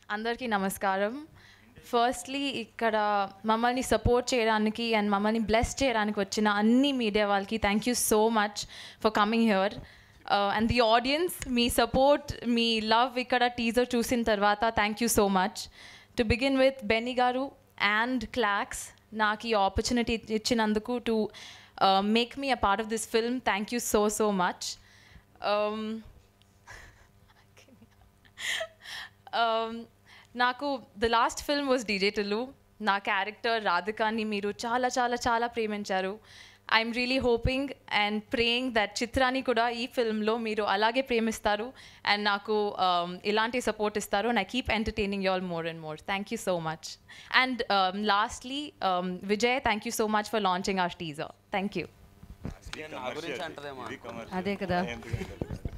అందరికీ నమస్కారం ఫస్ట్లీ ఇక్కడ మమ్మల్ని సపోర్ట్ చేయడానికి అండ్ మమ్మల్ని బ్లెస్ చేయడానికి వచ్చిన అన్ని మీడియా వాళ్ళకి thank you so much for coming here and the audience మీ సపోర్ట్ మీ లవ్ ఇక్కడ టీజర్ చూసిన తర్వాత thank you so much to begin with Benny garu and క్లాక్స్ నాకు ఈ ఆపర్చునిటీ ఇచ్చినందుకు to make me a part of this film thank you so so much um, నాకు the last film was DJ Tillu నా క్యారెక్టర్ రాధికాని మీరు చాలా చాలా చాలా ప్రేమించారు I'm really hoping and praying that చిత్రాన్ని కూడా ఈ ఫిల్మ్లో మీరు అలాగే ప్రేమిస్తారు అండ్ నాకు um, ఇలాంటి సపోర్ట్ ఇస్తారు and I keep entertaining you all more and more thank you so much and lastly Vijay thank you so much for launching our teaser thank you నా గురించి అంటదేమో అదే కదా ఎందుకంటే